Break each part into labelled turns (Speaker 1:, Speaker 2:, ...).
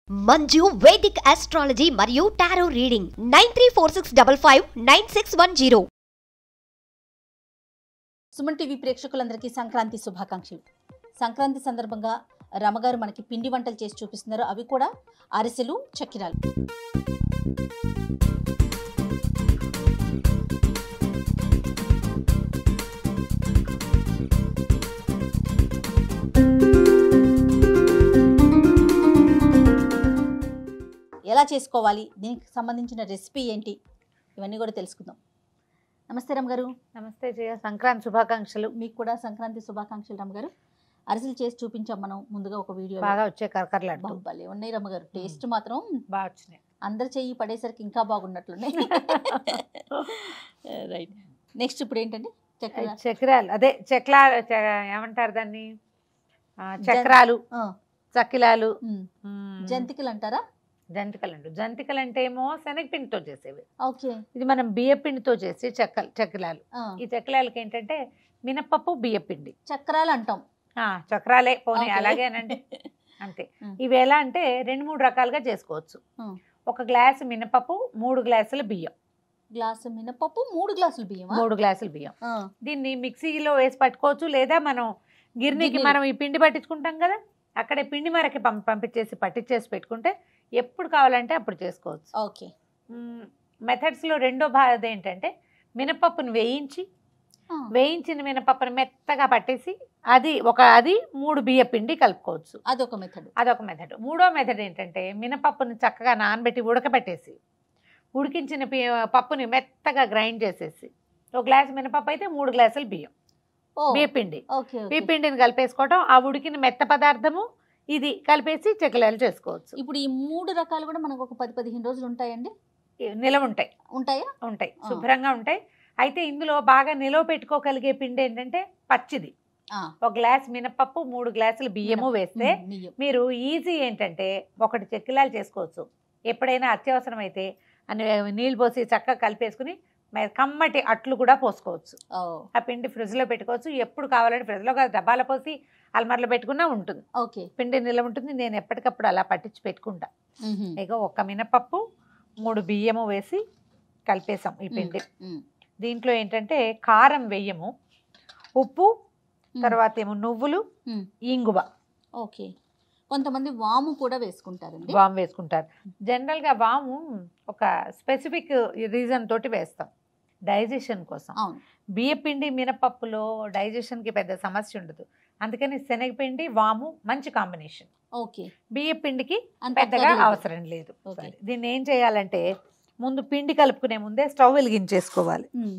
Speaker 1: Manju vedic astrology మరియు tarot reading nine three four six double five nine six one zero
Speaker 2: Suman TV ప్రేక్షకులందరికీ సంక్రాంతి శుభాకాంక్షలు సంక్రాంతి సందర్భంగా రమగారు మనకి పిండి వంటలు చేసి చూపిస్తున్నారు అవి కూడా అరిసెలు చక్కిరాలు ఎలా చేసుకోవాలి దీనికి సంబంధించిన రెసిపీ ఏంటి ఇవన్నీ కూడా తెలుసుకుందాం నమస్తే రమ్ గారు
Speaker 3: నమస్తే జయ సంక్రాంతి శుభాకాంక్షలు
Speaker 2: మీకు కూడా సంక్రాంతి శుభాకాంక్షలు రమ్మగారు అరిసెలు చేసి చూపించాం మనం ముందుగా ఒక వీడియో
Speaker 3: బాగా వచ్చే కరకరలాడుతూ
Speaker 2: భలే ఉన్నాయి రమ్మగారు టేస్ట్ మాత్రం
Speaker 3: బాగా వచ్చినాయి
Speaker 2: అందరు చెయ్యి పడేసరికి ఇంకా బాగున్నట్లున్నాయి రైట్ నెక్స్ట్ ఇప్పుడు ఏంటండి చక్కెర
Speaker 3: చక్రాలు అదే చక్రా చ- ఏమంటారు దాన్ని ఆ, చక్రాలు
Speaker 2: ఆ,
Speaker 3: చక్కిలాలు
Speaker 2: ఉమ్.
Speaker 3: మ్మ్.
Speaker 2: జంతికలు అంటారా
Speaker 3: జంతికలు అంటు జంతికలు అంటే ఏమో శనగపిండితో చేసేవి
Speaker 2: ఓకే
Speaker 3: ఇది మనం బియ్యపిండితో చేసి చెక్కలు చక్కిలాలు
Speaker 2: ఆ,
Speaker 3: ఈ చక్కిలాలకి ఏంటంటే మినపప్పు బియ్యపిండి
Speaker 2: చక్రాలు అంటాం
Speaker 3: ఆ, చక్రాలే పోనీ
Speaker 2: Okay.
Speaker 3: అలాగేనండి అంతే
Speaker 2: మ్మ్.
Speaker 3: ఇవి ఎలా అంటే రెండు మూడు రకాలుగా చేసుకోవచ్చు
Speaker 2: మ్మ్.
Speaker 3: ఒక గ్లాసు మినపప్పు మూడు గ్లాసుల బియ్యం
Speaker 2: గ్లాసు మినపప్పు మూడు గ్లాసులు బియ్యమా
Speaker 3: మూడు గ్లాసుల బియ్యం
Speaker 2: ఆ,
Speaker 3: దీన్ని మిక్సీలో వేసి పట్టుకోవచ్చు లేదా మనం గిర్నీకి
Speaker 2: గిర్నీలో.
Speaker 3: మనం ఈ పిండి పట్టించుకుంటాం కదా అక్కడే పిండి మరకి పంప పంపించేసి పట్టించేసి పెట్టుకుంటే ఎప్పుడు కావాలంటే అప్పుడు చేసుకోవచ్చు
Speaker 2: ఓకే
Speaker 3: మెథడ్స్లో రెండో భాగం ఏంటంటే మినపప్పును వేయించి
Speaker 2: ఆ,
Speaker 3: వేయించిన మినపప్పును మెత్తగా పట్టేసి అది ఒక అది మూడు బియ్య పిండి కలుపుకోవచ్చు
Speaker 2: అదొక మెథడ్
Speaker 3: అదొక మెథడ్ మూడో మెథడ్ ఏంటంటే మినపప్పును చక్కగా నానబెట్టి ఉడకబెట్టేసి ఉడికించిన పి- పప్పుని మెత్తగా గ్రైండ్ చేసేసి ఒక గ్లాస్ మినపప్పు అయితే మూడు గ్లాసులు బియ్యం
Speaker 2: ఓ
Speaker 3: బియ్యపిండి
Speaker 2: ఓకే ఓకే.
Speaker 3: బియ్యపిండిని కలిపేసుకోవటం ఆ ఉడికిన మెత్త పదార్థము ఇది కలిపేసి చెక్కలాలు చేసుకోవచ్చు
Speaker 2: ఇప్పుడు ఈ మూడు రకాలు కూడా మనకు ఒక పది పదిహేను రోజులు ఉంటాయండి
Speaker 3: ఇవి నిలవ ఉంటాయి
Speaker 2: ఉంటాయా
Speaker 3: ఉంటాయి
Speaker 2: ఆ.
Speaker 3: శుభ్రంగా ఉంటాయి అయితే ఇందులో బాగా నిలవ పెట్టుకోగలిగే పిండి ఏంటంటే పచ్చిది
Speaker 2: ఆ,
Speaker 3: ఒక గ్లాస్ మినపప్పు మూడు గ్లాసులు బియ్యము వేస్తే
Speaker 2: ఉమ్, బియ్యం
Speaker 3: మీరు ఈజీ ఏంటంటే ఒకటి చెక్కిలాలు చేసుకోవచ్చు ఎప్పుడైనా అత్యవసరం అయితే అని నీళ్ళు పోసి చక్కగా కలిపేసుకుని మరి కమ్మటి అట్లు కూడా పోసుకోవచ్చు
Speaker 2: ఓ,
Speaker 3: ఆ పిండి ఫ్రిడ్జ్లో పెట్టుకోవచ్చు ఎప్పుడు కావాలంటే ఫ్రిడ్జ్లో కాదు డబ్బాలో పోసి అల్మార్లో పెట్టుకున్నా ఉంటుంది
Speaker 2: ఓకే
Speaker 3: పిండి నిల్వ ఉంటుంది నేను ఎప్పటికప్పుడు అలా పట్టించి పెట్టుకుంటా
Speaker 2: ఉహుం.
Speaker 3: ఇక ఒక్క మినపప్పు మూడు బియ్యము వేసి కలిపేసాం ఈ పిండి
Speaker 2: ఉమ్,
Speaker 3: దీంట్లో ఏంటంటే కారం వెయ్యము ఉప్పు
Speaker 2: ఉమ్,
Speaker 3: తర్వాత ఏమో నువ్వులు
Speaker 2: ఉమ్,
Speaker 3: ఇంగువ
Speaker 2: ఓకే కొంతమంది వాము కూడా వేసుకుంటారండి
Speaker 3: వాము వేసుకుంటారు జనరల్గా వాము ఒక స్పెసిఫిక్ రీజన్ తోటి వేస్తాం డైజెషన్ కోసం
Speaker 2: అవును
Speaker 3: బియ్యపిండి మినపప్పులో డైజెషన్కి పెద్ద సమస్య ఉండదు అందుకని శనగపిండి వాము మంచి కాంబినేషన్
Speaker 2: ఓకే
Speaker 3: బియ్యపిండికి
Speaker 2: అంత
Speaker 3: పెద్దగా
Speaker 2: అక్కర్లేదు.
Speaker 3: అవసరం లేదు
Speaker 2: ఓకే.
Speaker 3: సరే. దీన్ని ఏం చేయాలంటే ముందు పిండి కలుపుకునే ముందే స్టవ్ వెలిగించేసుకోవాలి
Speaker 2: ఉమ్.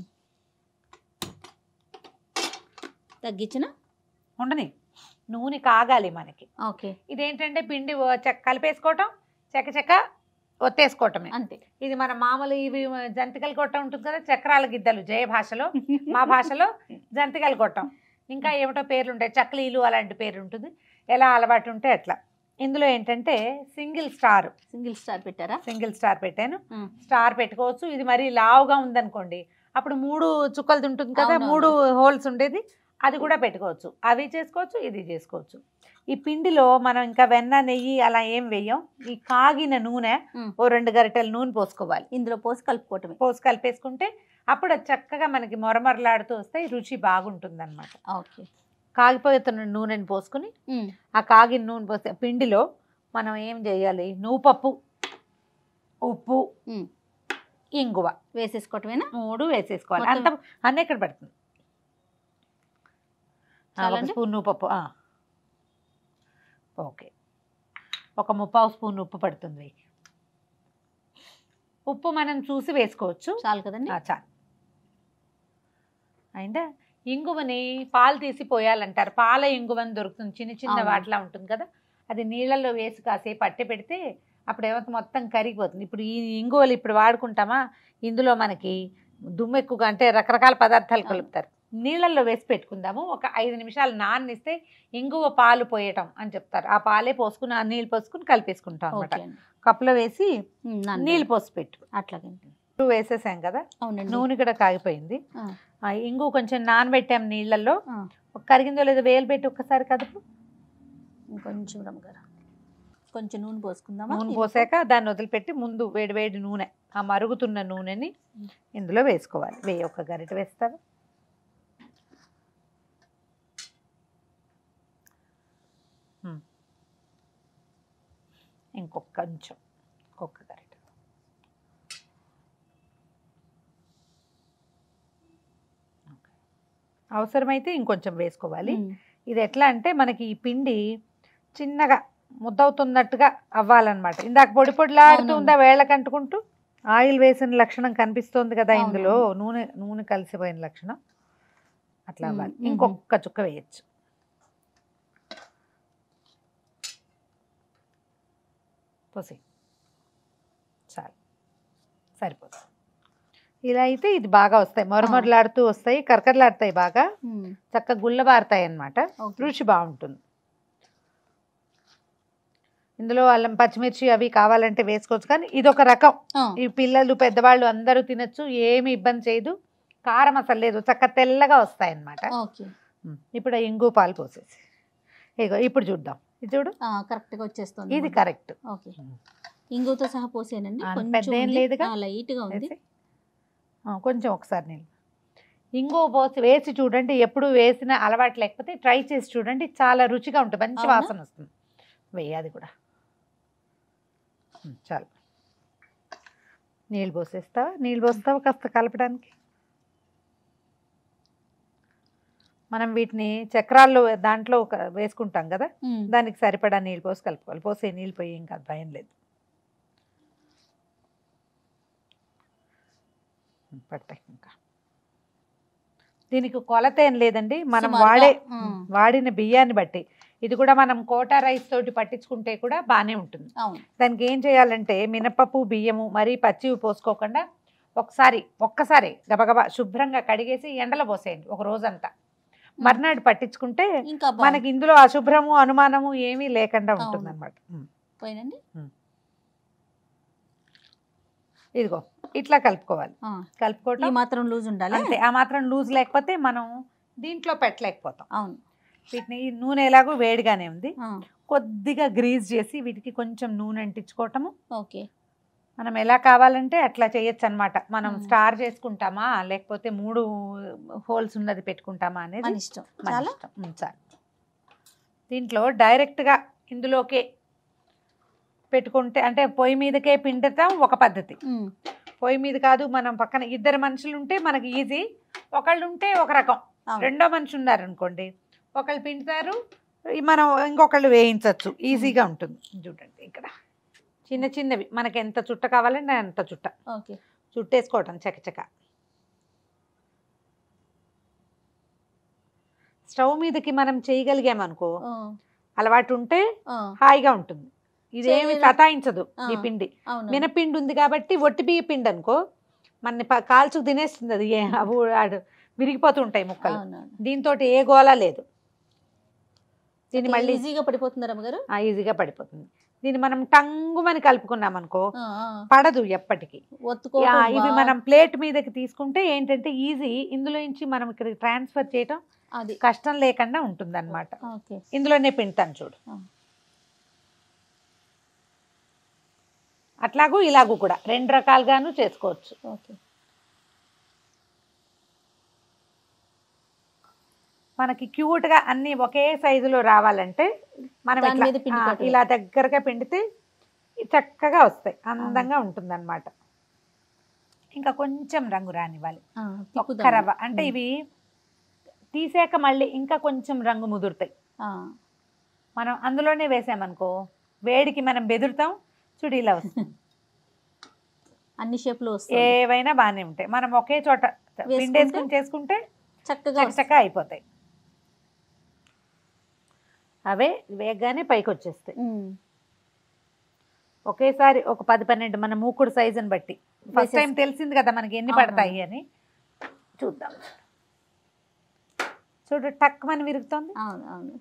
Speaker 2: తగ్గించిన
Speaker 3: ఉండని నూనె కాగాలి మనకి
Speaker 2: ఓకే
Speaker 3: ఇదేంటంటే పిండి ఓ చెక్క కలిపేసుకోవటం చెక్క చెక్క ఒత్తేసుకోవటమే
Speaker 2: అంతే
Speaker 3: ఇది మన మామూలు ఇవి జంతికలు కొట్టం ఉంటుంది కదా చక్రాల గిద్దలు జయ భాషలో మా భాషలో జంతికలు కొట్టం ఇంకా ఏమిటో పేర్లు ఉంటాయి చక్లీలు అలాంటి పేరు ఉంటుంది ఎలా అలవాటు ఉంటే అట్లా ఇందులో ఏంటంటే సింగిల్ స్టార్
Speaker 2: సింగిల్ స్టార్ పెట్టారా
Speaker 3: సింగిల్ స్టార్ పెట్టాను
Speaker 2: ఉమ్.
Speaker 3: స్టార్ పెట్టుకోవచ్చు ఇది మరి లావుగా ఉందనుకోండి అప్పుడు మూడు చుక్కలది ఉంటుంది కదా
Speaker 2: అవునవును.
Speaker 3: మూడు హోల్స్ ఉండేది అది కూడా పెట్టుకోవచ్చు అవి చేసుకోవచ్చు ఇది చేసుకోవచ్చు ఈ పిండిలో మనం ఇంకా వెన్న నెయ్యి అలా ఏం వేయం ఈ కాగిన నూనె
Speaker 2: ఉమ్.
Speaker 3: ఓ రెండు గరిటెల నూనె పోసుకోవాలి
Speaker 2: ఇందులో పోసి కలుపుకోవటమే
Speaker 3: పోసి కలిపేసుకుంటే అప్పుడు అది చక్కగా మనకి మొరమొరలాడుతూ వస్తే రుచి బాగుంటుంది అనమాట
Speaker 2: ఓకే
Speaker 3: కాగిపోతున్న నూనెని పోసుకుని
Speaker 2: ఉమ్.
Speaker 3: ఆ కాగిన నూనె పోస్తే పిండిలో మనం ఏం చేయాలి నువ్వుపప్పు ఉప్పు
Speaker 2: ఉమ్.
Speaker 3: ఇంగువ
Speaker 2: వేసేసుకోవటమేనా
Speaker 3: మూడు వేసేసుకోవాలి అంత
Speaker 2: మొత్తం-
Speaker 3: అన్నీ ఇక్కడ పడుతుంది ఆ, ఒక
Speaker 2: చాలండి?
Speaker 3: స్పూన్ ఉప్పు ఆ. ఓకే ఒక ముప్పావు స్పూన్ ఉప్పు పడుతుంది ఉప్పు మనం చూసి వేసుకోవచ్చు
Speaker 2: చాలు కదండి
Speaker 3: ఆ, చాలు అయిందా ఇంగువని పాలు తీసి పోయాలంటారు పాల ఇంగువని దొరుకుతుంది చిన్న చిన్న
Speaker 2: అవును.
Speaker 3: వాటిలా ఉంటుంది కదా అది నీళ్ళల్లో వేసి కాసేపు పట్టి పెడితే అప్పుడు ఏమైతే మొత్తం కరిగిపోతుంది ఇప్పుడు ఈ ఇంగువలు ఇప్పుడు వాడుకుంటామా ఇందులో మనకి దుమ్ము ఎక్కువగా అంటే రకరకాల పదార్థాలు
Speaker 2: అవును.
Speaker 3: కలుపుతారు నీళ్ళల్లో వేసి పెట్టుకుందాము ఒక ఐదు నిమిషాలు నాన్నిస్తే ఇంగువ పాలు పోయటం అని చెప్తారు ఆ పాలే పోసుకుని ఆ నీళ్ళు పోసుకుని కలిపేసుకుంటాం అనమాట
Speaker 2: ఓకే అండి.
Speaker 3: కప్పులో వేసి
Speaker 2: ఉమ్, నాన్న.
Speaker 3: నీళ్ళు పోసి పెట్టు
Speaker 2: అట్లాగండి
Speaker 3: ఇప్పుడు వేసేసాం కదా
Speaker 2: అవునండి
Speaker 3: నూనె కూడా కాగిపోయింది
Speaker 2: ఆ.
Speaker 3: ఆ, ఇంగు కొంచెం నానబెట్టాం నీళ్ళల్లో
Speaker 2: ఆ.
Speaker 3: ఒక కరిగిందో లేదో వేలు పెట్టి ఒక్కసారి కదుపు
Speaker 2: ఇంకొంచెం రమ్మగారు కొంచెం నూనె పోసుకుందామా
Speaker 3: నూనె
Speaker 2: దీంట్లో?
Speaker 3: పోసాక దాన్ని వదిలిపెట్టి ముందు వేడి వేడి నూనె ఆ మరుగుతున్న నూనెని ఇందులో వేసుకోవాలి వేయి ఒక గరిట వేస్తావా ఉమ్. ఇంకొక కొంచెం ఇంకొక గరిట ఓకే. అవసరమైతే ఇంకొంచెం వేసుకోవాలి
Speaker 2: ఉమ్.
Speaker 3: ఇది ఎట్లా అంటే మనకి ఈ పిండి చిన్నగా ముద్దవుతున్నట్టుగా అవ్వాలన్నమాట ఇందాక పొడి పొడిలాడుతూ ఉందా వేళ్ళకి అంటుకుంటూ ఆయిల్ వేసిన లక్షణం కనిపిస్తోంది కదా ఇందులో నూనె నూనె కలిసిపోయిన లక్షణం అట్లా
Speaker 2: మ్మ్.
Speaker 3: అవ్వాలి
Speaker 2: మ్మ్.
Speaker 3: ఇంకొక చుక్క వేయచ్చు పోసి చాలు సరిపోతుంది ఇలా అయితే ఇది బాగా వస్తాయి మొరమొరలాడుతూ వస్తాయి కరకరలాడతాయి బాగా
Speaker 2: ఉమ్.
Speaker 3: చక్కగా గుల్లబారుతాయి అన్నమాట
Speaker 2: ఓకే.
Speaker 3: రుచి బాగుంటుంది ఇందులో అల్లం పచ్చిమిర్చి అవి కావాలంటే వేసుకోవచ్చు కానీ ఇది ఒక రకం
Speaker 2: ఆ,
Speaker 3: ఈ పిల్లలు పెద్దవాళ్ళు అందరూ తినచ్చు ఏమి ఇబ్బంది చేయదు కారం అసలు లేదు చక్క తెల్లగా వస్తాయి అన్నమాట
Speaker 2: ఓకే
Speaker 3: ఇప్పుడు ఆ ఇంగు పాలు పోసేసి ఇగో ఇప్పుడు చూద్దాం ఇది చూడు
Speaker 2: ఆ, కరెక్ట్ గా వచ్చేస్తుంది
Speaker 3: ఇది
Speaker 2: ముద్ద.
Speaker 3: కరెక్ట్
Speaker 2: ఓకే ఇంగుతో సహా పోసానండి
Speaker 3: ఆ,
Speaker 2: కొంచెం
Speaker 3: పెద్ద ఏం
Speaker 2: ఉంది.
Speaker 3: లేదుగా?
Speaker 2: ఆ, లైట్ గా ఉంది
Speaker 3: వేసి ఆ, కొంచెం ఒకసారి నేను ఇంగు పోసి వేసి చూడండి ఎప్పుడు వేసిన అలవాటు లేకపోతే ట్రై చేసి చూడండి చాలా రుచిగా ఉంటుంది మంచి
Speaker 2: అవునా?
Speaker 3: వాసన వస్తుంది వెయ్యి అది కూడా ఉమ్, చాలు నీళ్ళు పోసేస్తావా నీళ్ళు పోస్తావా కాస్త కలపడానికి మనం వీటిని చక్రాల్లో దాంట్లో ఒక వేసుకుంటాం కదా
Speaker 2: ఉమ్.
Speaker 3: దానికి సరిపడా నీళ్ళు పోసి కలుపుకోవాలి పోసే నీళ్ళు పోయి ఇంకా భయం లేదు పడతాయి ఇంకా దీనికి కొలత ఏం లేదండి మనం
Speaker 2: సుమారుగా,
Speaker 3: వాడే
Speaker 2: ఉమ్.
Speaker 3: వాడిన బియ్యాన్ని బట్టి ఇది కూడా మనం కోటా రైస్ తోటి పట్టించుకుంటే కూడా బాగానే ఉంటుంది
Speaker 2: అవును
Speaker 3: దానికి ఏం చేయాలంటే మినపప్పు బియ్యము మరీ పచ్చివి పోసుకోకుండా ఒకసారి ఒక్కసారి గబగబా శుభ్రంగా కడిగేసి ఎండలో పోసేయండి ఒక రోజంతా మర్నాడు పట్టించుకుంటే
Speaker 2: ఇంకా
Speaker 3: మనకి ఇందులో అశుభ్రము అనుమానము ఏమీ లేకుండా ఉంటుంది అనమాట
Speaker 2: పోయినండి
Speaker 3: ఇదిగో ఇట్లా కలుపుకోవాలి
Speaker 2: ఆ, ఈ
Speaker 3: కలుపుకోవటం
Speaker 2: మాత్రం లూజ్ ఉండాలి
Speaker 3: అంతే ఆ మాత్రం లూజ్ లేకపోతే మనం దీంట్లో పెట్టలేకపోతాం
Speaker 2: అవును
Speaker 3: వీటిని ఈ నూనె ఎలాగో వేడిగానే ఉంది
Speaker 2: ఆ,
Speaker 3: కొద్దిగా గ్రీజ్ చేసి వీటికి కొంచెం నూనె అంటించుకోవటము
Speaker 2: ఓకే
Speaker 3: మనం ఎలా కావాలంటే అట్లా చేయొచ్చు అనమాట మనం
Speaker 2: మ్మ్.
Speaker 3: స్టార్ చేసుకుంటామా లేకపోతే మూడు హోల్స్ ఉన్నది పెట్టుకుంటామా అనేది
Speaker 2: మన ఇష్టం
Speaker 3: మన
Speaker 2: చాలా
Speaker 3: ఇష్టం. మ్మ్, చాలు దీంట్లో డైరెక్ట్గా ఇందులోకే పెట్టుకుంటే అంటే పొయ్యి మీదకే పిండటం ఒక పద్ధతి
Speaker 2: ఉమ్,
Speaker 3: పొయ్యి మీద కాదు మనం పక్కన ఇద్దరు మనుషులు ఉంటే మనకి ఈజీ ఒకళ్ళు ఉంటే ఒక రకం
Speaker 2: అవును.
Speaker 3: రెండో మనిషి ఉన్నారు అనుకోండి ఒకళ్ళు పిండుతారు ఈ మనం ఇంకొకళ్ళు వేయించవచ్చు ఈజీగా ఉంటుంది చూడండి ఇక్కడ చిన్న చిన్నవి మనకి ఎంత చుట్ట కావాలంటే అంత చుట్ట
Speaker 2: ఓకే
Speaker 3: చుట్టేసుకోవటం చకచక స్టవ్ మీదకి మనం చేయగలిగామనుకో
Speaker 2: ఆ,
Speaker 3: అలవాటు ఉంటే
Speaker 2: ఆ,
Speaker 3: హాయిగా ఉంటుంది ఇదేమి
Speaker 2: చేయలే-
Speaker 3: సతాయించదు ఈ
Speaker 2: ఆ.
Speaker 3: పిండి
Speaker 2: అవును
Speaker 3: మినపిండి ఉంది కాబట్టి ఒట్టి బియ్య పిండి అనుకో మన కాల్చుకు తినేస్తుంది అది ఏ- అవి ఆడు విరిగిపోతూ ఉంటాయి ముక్కలు
Speaker 2: అవునవును
Speaker 3: దీంతో ఏ గోలా లేదు దీన్ని మళ్ళీ
Speaker 2: ఈజీగా పడిపోతుంది రమ్మగారు
Speaker 3: ఆ, ఈజీగా పడిపోతుంది దీన్ని మనం టంగుమని కలుపుకున్నాం అనుకో
Speaker 2: ఆ, ఆ,
Speaker 3: పడదు ఎప్పటికీ
Speaker 2: ఒత్తుకోవటం
Speaker 3: యా, ఇవి
Speaker 2: బా-
Speaker 3: మనం ప్లేట్ మీదకి తీసుకుంటే ఏంటంటే ఈజీ ఇందులో నుంచి మనం ఇక్కడ ట్రాన్స్ఫర్ చేయటం
Speaker 2: అది
Speaker 3: కష్టం లేకుండా ఉంటుంది అనమాట
Speaker 2: ఓకే
Speaker 3: ఇందులోనే పిండుతాను చూడు
Speaker 2: ఆ.
Speaker 3: అట్లాగూ ఇలాగూ కూడా రెండు రకాలుగాను చేసుకోవచ్చు
Speaker 2: ఓకే
Speaker 3: మనకి క్యూట్ గా అన్ని ఒకే సైజులో రావాలంటే మనం
Speaker 2: దాని
Speaker 3: ఇట్లా,
Speaker 2: మీద పిండి
Speaker 3: ఆ,
Speaker 2: కొట్టడం.
Speaker 3: ఇలా దగ్గరగా పిండితే చక్కగా వస్తాయి అందంగా ఉంటుంది అనమాట ఇంకా కొంచెం రంగు రానివ్వాలి
Speaker 2: ఆ,
Speaker 3: ఒక్క
Speaker 2: తిప్పుదాం.
Speaker 3: రవ్వ అంటే
Speaker 2: ఉమ్.
Speaker 3: ఇవి తీసాక మళ్ళీ ఇంకా కొంచెం రంగు ముదురుతాయి
Speaker 2: ఆ,
Speaker 3: మనం అందులోనే వేసామనుకో వేడికి మనం బెదురుతాం చూడు ఇలా వస్తుంది
Speaker 2: అన్ని షేప్లు వస్తాయి
Speaker 3: ఏవైనా బాగానే ఉంటాయి మనం ఒకే చోట
Speaker 2: వేసుకుంటే?
Speaker 3: పిండేసుకుని చేసుకుంటే
Speaker 2: చక్కగా వస్తాయి.
Speaker 3: చక్కగా అయిపోతాయి అవే వేగగానే పైకి వచ్చేస్తాయి
Speaker 2: ఉమ్,
Speaker 3: ఒకేసారి ఒక పది పన్నెండు మన మూకుడు సైజుని బట్టి ఫస్ట్
Speaker 2: వేసేసి-
Speaker 3: టైం తెలిసింది కదా మనకి ఎన్ని
Speaker 2: అవును.
Speaker 3: పడతాయి అని చూద్దాం చూడు టక్ మన విరుగుతోంది
Speaker 2: అవును అవును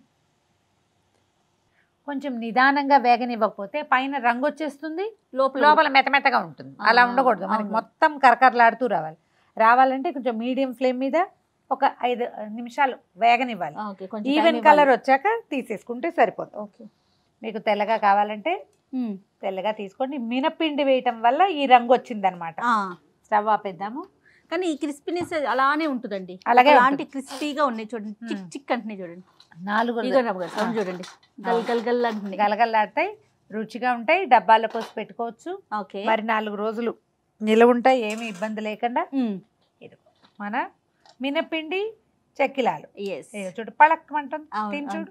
Speaker 3: కొంచెం నిదానంగా వేగనివ్వకపోతే పైన రంగు వచ్చేస్తుంది
Speaker 2: లోపల
Speaker 3: లోపల మెత్తమెత్తగా ఉంటుంది అలా
Speaker 2: ఆ,
Speaker 3: ఉండకూడదు మనకి
Speaker 2: అవును.
Speaker 3: మొత్తం కరకరలాడుతూ రావాలి రావాలంటే కొంచెం మీడియం ఫ్లేమ్ మీద ఒక ఐదు నిమిషాలు వేగనివ్వాలి
Speaker 2: ఓకే కొంచెం
Speaker 3: ఈవెన్
Speaker 2: time
Speaker 3: కలర్
Speaker 2: ఇవ్వాలి.
Speaker 3: వచ్చాక తీసేసుకుంటే సరిపోతుంది
Speaker 2: ఓకే
Speaker 3: మీకు తెల్లగా కావాలంటే
Speaker 2: ఉమ్.
Speaker 3: తెల్లగా తీసుకోండి మినపిండి వేయటం వల్ల ఈ రంగు వచ్చిందనమాట
Speaker 2: ఆ,
Speaker 3: స్టవ్ ఆపేద్దాము
Speaker 2: కానీ ఈ క్రిస్పీనెస్ అలానే ఉంటుందండి
Speaker 3: అలాగే
Speaker 2: అలాంటి
Speaker 3: ఉంటుంది.
Speaker 2: క్రిస్పీగా ఉన్నాయి చూడండి చిక్
Speaker 3: మ్మ్.
Speaker 2: చిక్ అంటున్నాయి చూడండి
Speaker 3: నాలుగు
Speaker 2: ఇగో రవ్వ గారు సౌండ్ చూడండి గల్ గల్ గల్ అంటున్నాయి
Speaker 3: గలగలాడతాయి రుచిగా ఉంటాయి డబ్బాలో పోసి పెట్టుకోవచ్చు
Speaker 2: ఓకే
Speaker 3: మరి నాలుగు రోజులు నిలవ ఉంటాయి ఏమి ఇబ్బంది లేకుండా
Speaker 2: ఉమ్.
Speaker 3: మన మినపిండి చెక్కిలాలు
Speaker 2: ఎస్
Speaker 3: ఇదిగో చూడు పళక్కమంటుంది
Speaker 2: అవును,
Speaker 3: తిని
Speaker 2: అవును.
Speaker 3: చూడు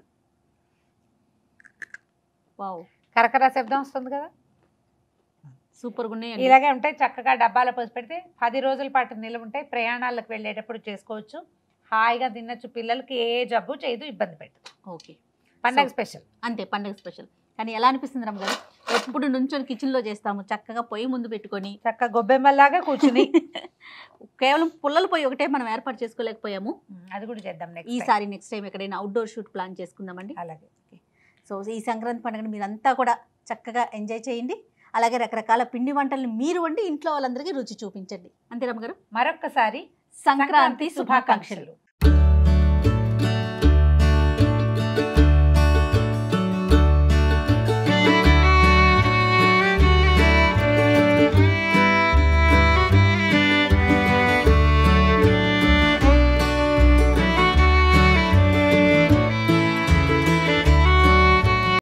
Speaker 2: వావ్
Speaker 3: కరకర శబ్దం వస్తుంది కదా
Speaker 2: సూపర్గా ఉన్నాయి
Speaker 3: ఇలాగే ఉంటాయి చక్కగా డబ్బాలో పోసి పెడితే పది రోజుల పాటు నిలవ ఉంటాయి ప్రయాణాలకు వెళ్ళేటప్పుడు చేసుకోవచ్చు హాయిగా తినచ్చు పిల్లలకి ఏ జబ్బు చేయదు ఇబ్బంది పెట్టదు
Speaker 2: ఓకే
Speaker 3: పండగ
Speaker 2: So-
Speaker 3: స్పెషల్
Speaker 2: అంతే పండుగ స్పెషల్ కానీ ఎలా అనిపిస్తుంది రమ్మ గారు ఎప్పుడు నుంచొని కిచెన్ లో చేస్తాము చక్కగా పొయ్యి ముందు పెట్టుకొని
Speaker 3: చక్కగా గొబ్బెమ్మలాగా కూర్చుని
Speaker 2: కేవలం పుల్లల పొయ్యి ఒకటే మనం ఏర్పాటు చేసుకోలేకపోయాము
Speaker 3: అది కూడా చేద్దాం నెక్స్ట్
Speaker 2: ఈసారి నెక్స్ట్ టైం ఎక్కడైనా అవుట్డోర్ షూట్ ప్లాన్ చేసుకుందామండి
Speaker 3: అలాగే
Speaker 2: సో ఈ సంక్రాంతి పండుగను మీరంతా కూడా చక్కగా ఎంజాయ్ చేయండి అలాగే రకరకాల పిండి వంటలను మీరు వండి ఇంట్లో వాళ్ళందరికీ రుచి చూపించండి అంతే రమ్మ గారు
Speaker 3: మరొక్కసారి
Speaker 2: సంక్రాంతి శుభాకాంక్షలు